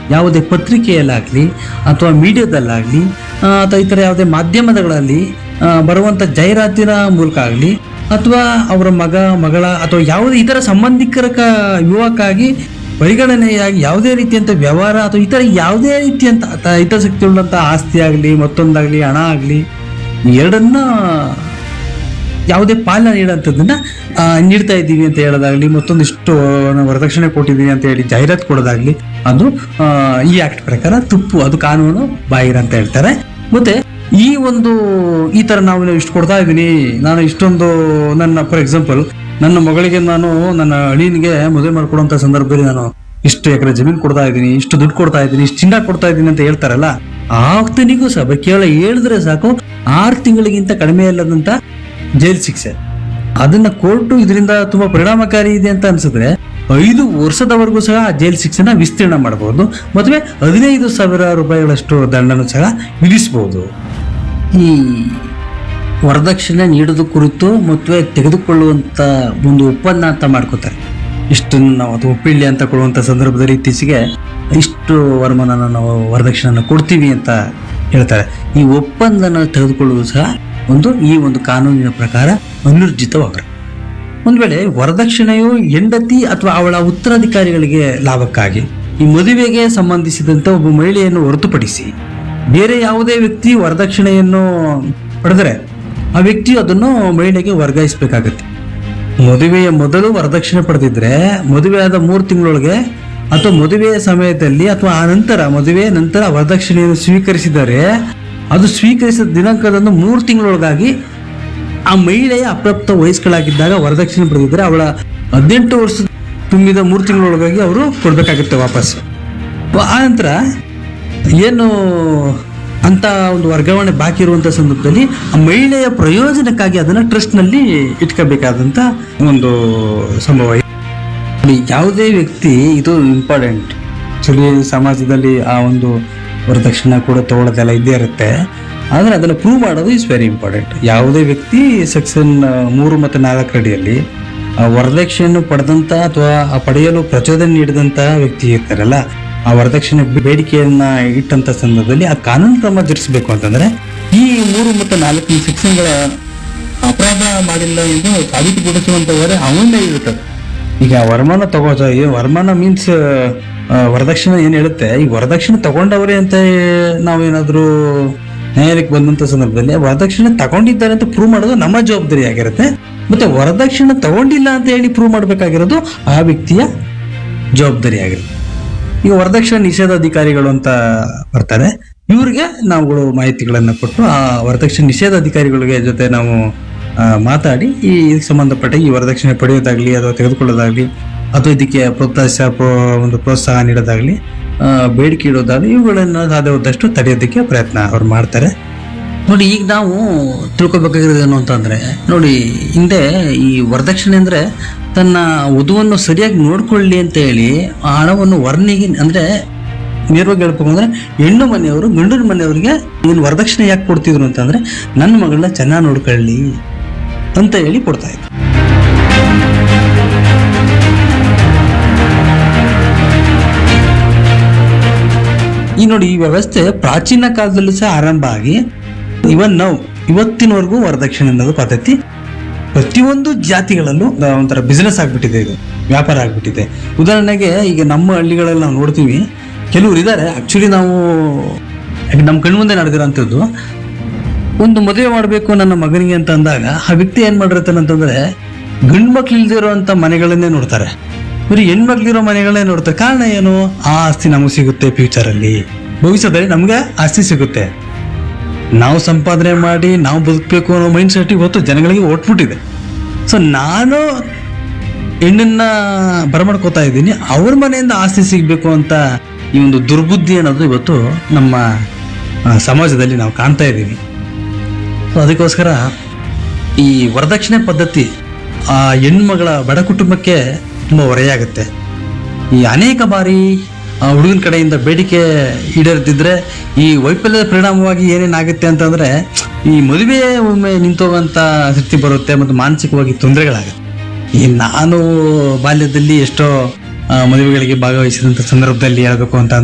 ಯಾವುದೇ ಪತ್ರಿಕೆಯಲ್ಲಾಗಲಿ ಅಥವಾ ಮೀಡಿಯಾದಲ್ಲಾಗಲಿ ಅಥವಾ ಇತರ ಯಾವುದೇ ಮಾಧ್ಯಮಗಳಲ್ಲಿ ಆ, ಬರುವಂಥ ಜಾಹೀರಾತಿನ ಮೂಲಕ ಆಗಲಿ ಅಥವಾ ಅವರ ಮಗ ಮಗಳ ಅಥವಾ ಯಾವುದೇ ಇತರ ಸಂಬಂಧಿಕರ ಕ ಯುವಕ್ಕಾಗಿ ಪರಿಗಣನೆಯಾಗಿ ಯಾವುದೇ ರೀತಿಯಂಥ ವ್ಯವಹಾರ ಅಥವಾ ಇತರ ಯಾವುದೇ ರೀತಿಯಂಥ ತ- ಹಿತಾಸಕ್ತಿ ಉಳ್ಳಂಥ ಆಸ್ತಿ ಆಗಲಿ ಮತ್ತೊಂದಾಗಲಿ ಹಣ ಆಗಲಿ ಎರಡನ್ನ ಯಾವುದೇ ಪಾಲನೆ ನೀಡೋಂಥದ್ದನ್ನ ಆ, ನೀಡ್ತಾ ಇದ್ದೀವಿ ಅಂತ ಹೇಳೋದಾಗ್ಲಿ ಮತ್ತೊಂದಿಷ್ಟು ನಾವು ವರದಕ್ಷಿಣೆ ಕೊಟ್ಟಿದ್ದೀವಿ ಅಂತ ಹೇಳಿ ಜಾಹೀರಾತು ಕೊಡೋದಾಗ್ಲಿ ಅದು ಆ, ಈ ಆಕ್ಟ್ ಪ್ರಕಾರ ತುಪ್ಪು ಅದು ಕಾನೂನು ಬಾಹಿರ ಅಂತ ಹೇಳ್ತಾರೆ ಮತ್ತೆ ಈ ಒಂದು ಈ ತರ ನಾವು ಇಷ್ಟು ಕೊಡ್ತಾ ಇದ್ದೀನಿ ನಾನು ಇಷ್ಟೊಂದು ನನ್ನ ಫಾರ್ ಎಕ್ಸಾಂಪಲ್ ನನ್ನ ಮಗಳಿಗೆ ನಾನು ನನ್ನ ಅಳಿಯನಿಗೆ ಮದುವೆ ಮಾಡ್ಕೊಡುವಂತ ಸಂದರ್ಭದಲ್ಲಿ ನಾನು ಇಷ್ಟು ಎಕರೆ ಜಮೀನು ಕೊಡ್ತಾ ಇದ್ದೀನಿ ಇಷ್ಟು ದುಡ್ಡು ಕೊಡ್ತಾ ಇದ್ದೀನಿ ಇಷ್ಟು ಚಿನ್ನ ಕೊಡ್ತಾ ಇದ್ದೀನಿ ಅಂತ ಹೇಳ್ತಾರಲ್ಲ ಆಕ್ತನಿಗೂ ಸಹ ಬ- ಕೇವಲ ಹೇಳಿದ್ರೆ ಸಾಕು ಆರು ತಿಂಗಳಿಗಿಂತ ಕಡಿಮೆ ಇಲ್ಲದಂತ ಜೈಲು ಶಿಕ್ಷೆ ಅದನ್ನ ಕೋರ್ಟು ಇದರಿಂದ ತುಂಬಾ ಪರಿಣಾಮಕಾರಿ ಇದೆ ಅಂತ ಅನ್ಸಿದ್ರೆ ಐದು ವರ್ಷದವರೆಗೂ ಸಹ ಆ ಜೈಲು ಶಿಕ್ಷೆನ ವಿಸ್ತೀರ್ಣ ಮಾಡಬಹುದು ಮದುವೆ ಹದಿನೈದು ಸಾವಿರ ರೂಪಾಯಿಗಳಷ್ಟು ದಂಡನು ಸಹ ವಿಧಿಸಬಹುದು ಈ ವರದಕ್ಷಿಣೆ ನೀಡೋದು ಕುರಿತು ಮದುವೆ ತೆಗೆದುಕೊಳ್ಳುವಂತ ಒಂದು ಒಪ್ಪಂದ ಅಂತ ಮಾಡ್ಕೋತಾರೆ ಇಷ್ಟನ್ನು ನಾವು ಅದು ಒಪ್ಪಿಳ್ಳಿ ಅಂತ ಕೊಡುವಂತ ಸಂದರ್ಭದಲ್ಲಿ ಇತ್ತೀಚೆಗೆ ಇಷ್ಟು ವರಮಾನ ನಾವು ವರದಕ್ಷಿಣೆಯನ್ನು ಕೊಡ್ತೀವಿ ಅಂತ ಹೇಳ್ತಾರೆ ಈ ಒಪ್ಪಂದನ ತೆಗೆದುಕೊಳ್ಳುವುದು ಸಹ ಒಂದು ಈ ಒಂದು ಕಾನೂನಿನ ಪ್ರಕಾರ ಅನೂರ್ಜಿತವಾಗ್ರೆ ಒಂದ್ ವೇಳೆ ವರದಕ್ಷಿಣೆಯು ಹೆಂಡತಿ ಅಥವಾ ಅವಳ ಉತ್ತರಾಧಿಕಾರಿಗಳಿಗೆ ಲಾಭಕ್ಕಾಗಿ ಈ ಮದುವೆಗೆ ಸಂಬಂಧಿಸಿದಂತೆ ಒಬ್ಬ ಮಹಿಳೆಯನ್ನು ಹೊರತುಪಡಿಸಿ ಬೇರೆ ಯಾವುದೇ ವ್ಯಕ್ತಿ ವರದಕ್ಷಿಣೆಯನ್ನು ಪಡೆದರೆ ಆ ವ್ಯಕ್ತಿಯು ಅದನ್ನು ಮಹಿಳೆಗೆ ವರ್ಗಾಯಿಸಬೇಕಾಗತ್ತೆ ಮದುವೆಯ ಮೊದಲು ವರದಕ್ಷಿಣೆ ಪಡೆದಿದ್ರೆ ಮದುವೆಯಾದ ಮೂರು ತಿಂಗಳೊಳಗೆ ಅಥವಾ ಮದುವೆಯ ಸಮಯದಲ್ಲಿ ಅಥವಾ ಆ ನಂತರ ಮದುವೆಯ ನಂತರ ವರದಕ್ಷಿಣೆಯನ್ನು ಸ್ವೀಕರಿಸಿದರೆ ಅದು ಸ್ವೀಕರಿಸಿದ ದಿನಾಂಕದಂದು ಮೂರು ತಿಂಗಳೊಳಗಾಗಿ ಆ ಮಹಿಳೆಯ ಅಪ್ರಾಪ್ತ ವಯಸ್ಕಳಾಗಿದ್ದಾಗ ವರದಕ್ಷಿಣೆ ಪಡೆದಿದ್ರೆ ಅವಳ ಹದಿನೆಂಟು ವರ್ಷ ತುಂಬಿದ ಮೂರು ತಿಂಗಳೊಳಗಾಗಿ ಅವರು ಕೊಡ್ಬೇಕಾಗುತ್ತೆ ವಾಪಸ್ ಆ ನಂತರ ಏನು ಅಂತ ಒಂದು ವರ್ಗಾವಣೆ ಬಾಕಿ ಇರುವಂತ ಸಂದರ್ಭದಲ್ಲಿ ಆ ಮಹಿಳೆಯ ಪ್ರಯೋಜನಕ್ಕಾಗಿ ಅದನ್ನ ಟ್ರಸ್ಟ್ ನಲ್ಲಿ ಇಟ್ಕೋಬೇಕಾದಂತ ಒಂದು ಸಂಭವ ನೋಡಿ, ಯಾವುದೇ ವ್ಯಕ್ತಿ ಇದು ಇಂಪಾರ್ಟೆಂಟ್ ಆಕ್ಚುಲಿ ಸಮಾಜದಲ್ಲಿ ಆ ಒಂದು ವರದಕ್ಷಿಣೆ ಕೂಡ ತಗೊಳ್ಳೋದೆಲ್ಲ ಇದ್ದೇ ಇರುತ್ತೆ ಆದರೆ ಅದನ್ನು ಪ್ರೂವ್ ಮಾಡೋದು ಇಸ್ ವೆರಿ ಇಂಪಾರ್ಟೆಂಟ್ ಯಾವುದೇ ವ್ಯಕ್ತಿ ಸೆಕ್ಷನ್ ಮೂರು ಮತ್ತು ನಾಲ್ಕು ಅಡಿಯಲ್ಲಿ ಆ ವರದಕ್ಷಿಣೆಯನ್ನು ಪಡೆದಂತ ಅಥವಾ ಆ ಪಡೆಯಲು ಪ್ರಚೋದನೆ ನೀಡಿದಂತ ವ್ಯಕ್ತಿ ಇರ್ತಾರಲ್ಲ ಆ ವರದಕ್ಷಿಣೆ ಬೇಡಿಕೆಯನ್ನ ಇಟ್ಟಂತ ಸಂದರ್ಭದಲ್ಲಿ ಆ ಕಾನೂನು ಕ್ರಮ ಜರುಗಿಸಬೇಕು ಅಂತಂದ್ರೆ ಈ ಮೂರು ಮತ್ತು ನಾಲ್ಕು ಸೆಕ್ಷನ್ಗಳ ಅಪರಾಧ ಮಾಡಿಲ್ಲ ಎಂದು ಸಾಬೀತುಪಡಿಸುವಂತವರೇ ಅವನೇ ಇರುತ್ತದೆ ಈಗ ವರಮಾನ ತಗೋತ ಈ ವರಮಾನ ಮೀನ್ಸ್ ವರದಕ್ಷಿಣೆ ಏನ್ ಹೇಳುತ್ತೆ ಈ ವರದಕ್ಷಿಣೆ ತಗೊಂಡವರೇ ಅಂತ ನಾವೇನಾದ್ರೂ ನ್ಯಾಯಾಲಯಕ್ಕೆ ಬಂದಂತ ಸಂದರ್ಭದಲ್ಲಿ ವರದಕ್ಷಿಣೆ ತಗೊಂಡಿದ್ದಾರೆ ಅಂತ ಪ್ರೂವ್ ಮಾಡೋದು ನಮ್ಮ ಜವಾಬ್ದಾರಿ ಆಗಿರುತ್ತೆ ಮತ್ತೆ ವರದಕ್ಷಿಣೆ ತಗೊಂಡಿಲ್ಲ ಅಂತ ಹೇಳಿ ಪ್ರೂವ್ ಮಾಡಬೇಕಾಗಿರೋದು ಆ ವ್ಯಕ್ತಿಯ ಜವಾಬ್ದಾರಿ ಆಗಿರುತ್ತೆ ಈಗ ವರದಕ್ಷಿಣೆ ನಿಷೇಧ ಅಧಿಕಾರಿಗಳು ಅಂತ ಬರ್ತಾರೆ ಇವ್ರಿಗೆ ನಾವುಗಳು ಮಾಹಿತಿಗಳನ್ನ ಕೊಟ್ಟು ಆ ವರದಕ್ಷಿಣೆ ನಿಷೇಧ ಅಧಿಕಾರಿಗಳಿಗೆ ಜೊತೆ ನಾವು ಆ, ಮಾತಾಡಿ ಈ ಇದಕ್ಕೆ ಸಂಬಂಧಪಟ್ಟ ಈ ವರದಕ್ಷಿಣೆ ಪಡೆಯೋದಾಗ್ಲಿ ಅಥವಾ ತೆಗೆದುಕೊಳ್ಳೋದಾಗ್ಲಿ ಅಥವಾ ಇದಕ್ಕೆ ಪ್ರೋತ್ಸಾಹ ಪ್ರೋ- ಒಂದು ಪ್ರೋತ್ಸಾಹ ನೀಡೋದಾಗ್ಲಿ ಆ, ಬೇಡಿಕೆ ಇಡೋದಾಗ್ಲಿ ಇವುಗಳನ್ನ ಸಾಧ್ಯವಾದಷ್ಟು ತಡೆಯೋದಕ್ಕೆ ಪ್ರಯತ್ನ ಅವ್ರು ಮಾಡ್ತಾರೆ ನೋಡಿ ಈಗ ನಾವು ತಿಳ್ಕೊಬೇಕಾಗಿರೋದು ಏನು ಅಂತಂದ್ರೆ ನೋಡಿ ಹಿಂದೆ ಈ ವರದಕ್ಷಿಣೆ ಅಂದ್ರೆ ತನ್ನ ವಧುವನ್ನು ಸರಿಯಾಗಿ ನೋಡ್ಕೊಳ್ಳಿ ಅಂತ ಹೇಳಿ ಆ ಹಣವನ್ನು ವರ್ಣಿಗೆ ಅಂದ್ರೆ ನೇರವಾಗಿ ಹೇಳ್ಬೇಕು ಅಂದ್ರೆ ಹೆಣ್ಣು ಮನೆಯವರು ಗಂಡಿನ ಮನೆಯವರಿಗೆ ಏನು ವರದಕ್ಷಿಣೆ ಯಾಕೆ ಕೊಡ್ತಿದ್ರು ಅಂತಂದ್ರೆ ನನ್ನ ಮಗಳನ್ನ ಚೆನ್ನಾಗಿ ನೋಡ್ಕೊಳ್ಳಿ ಅಂತ ಹೇಳಿ ಕೊಡ್ತಾ ಇದ್ರು ಈ ನೋಡಿ ಈ ವ್ಯವಸ್ಥೆ ಪ್ರಾಚೀನ ಕಾಲದಲ್ಲೂ ಸಹ ಆರಂಭ ಆಗಿ ಇವನ್ ನಾವು ಇವತ್ತಿನವರೆಗೂ ವರದಕ್ಷಿಣೆ ಅನ್ನೋದು ಪದ್ಧತಿ ಪ್ರತಿಯೊಂದು ಜಾತಿಗಳಲ್ಲೂ ದ- ಒಂಥರ ಬಿಸ್ನೆಸ್ ಆಗ್ಬಿಟ್ಟಿದೆ ಇದು ವ್ಯಾಪಾರ ಆಗ್ಬಿಟ್ಟಿದೆ ಉದಾಹರಣೆಗೆ ಈಗ ನಮ್ಮ ಹಳ್ಳಿಗಳಲ್ಲಿ ನಾವು ನೋಡ್ತೀವಿ ಕೆಲವ್ರು ಇದ್ದಾರೆ ಆಕ್ಚುಲಿ ನಾವು ನಮ್ಮ ಕಣ್ಮುಂದೆ ನಡೆದಿರೋಂಥದ್ದು ಒಂದು ಮದುವೆ ಮಾಡಬೇಕು ನನ್ನ ಮಗನಿಗೆ ಅಂತ ಅಂದಾಗ ಆ ವ್ಯಕ್ತಿ ಏನ್ ಮಾಡಿರ್ತಾನೆ ಅಂತಂದ್ರೆ ಗಂಡು ಮಕ್ಳು ಇಲ್ದಿರೋಂಥ ಮನೆಗಳನ್ನೇ ನೋಡ್ತಾರೆ ಬರೀ ಹೆಣ್ಮಕ್ಳಿರೋ ಮನೆಗಳನ್ನೇ ನೋಡ್ತಾರೆ ಕಾರಣ ಏನು ಆ ಆಸ್ತಿ ನಮಗೆ ಸಿಗುತ್ತೆ ಫ್ಯೂಚರ್ ಅಲ್ಲಿ ಭವಿಷ್ಯದಲ್ಲಿ ನಮ್ಗೆ ಆಸ್ತಿ ಸಿಗುತ್ತೆ ನಾವು ಸಂಪಾದನೆ ಮಾಡಿ ನಾವು ಬದುಕಬೇಕು ಅನ್ನೋ ಮೈಂಡ್ ಸೆಟ್ ಇವತ್ತು ಜನಗಳಿಗೆ ಒಟ್ಬಿಟ್ಟಿದೆ ಸೊ ನಾನು ಹೆಣ್ಣನ್ನ ಬರಮಾಡ್ಕೋತಾ ಇದ್ದೀನಿ ಅವ್ರ ಮನೆಯಿಂದ ಆಸ್ತಿ ಸಿಗ್ಬೇಕು ಅಂತ ಈ ಒಂದು ದುರ್ಬುದ್ಧಿ ಅನ್ನೋದು ಇವತ್ತು ನಮ್ಮ ಆ, ಸಮಾಜದಲ್ಲಿ ನಾವು ಕಾಣ್ತಾ ಇದ್ದೀವಿ ಸೊ ಅದಕ್ಕೋಸ್ಕರ ಈ ವರದಕ್ಷಿಣೆ ಪದ್ಧತಿ ಆ ಹೆಣ್ಮಗಳ ಬಡ ಕುಟುಂಬಕ್ಕೆ ತುಂಬ ಹೊರೆಯಾಗುತ್ತೆ ಈ ಅನೇಕ ಬಾರಿ ಆ ಹುಡುಗನ ಕಡೆಯಿಂದ ಬೇಡಿಕೆ ಈಡೇರ್ದಿದ್ರೆ ಈ ವೈಫಲ್ಯದ ಪರಿಣಾಮವಾಗಿ ಏನೇನಾಗುತ್ತೆ ಅಂತಂದ್ರೆ ಈ ಮದುವೆ ಒಮ್ಮೆ ನಿಂತೋಗಂತ ಸ್ಥಿತಿ ಬರುತ್ತೆ ಮತ್ತು ಮಾನಸಿಕವಾಗಿ ತೊಂದರೆಗಳಾಗುತ್ತೆ ಈ ನಾನು ಬಾಲ್ಯದಲ್ಲಿ ಎಷ್ಟೋ ಆ, ಮದುವೆಗಳಿಗೆ ಭಾಗವಹಿಸಿದಂಥ ಸಂದರ್ಭದಲ್ಲಿ ಹೇಳ್ಬೇಕು ಅಂತ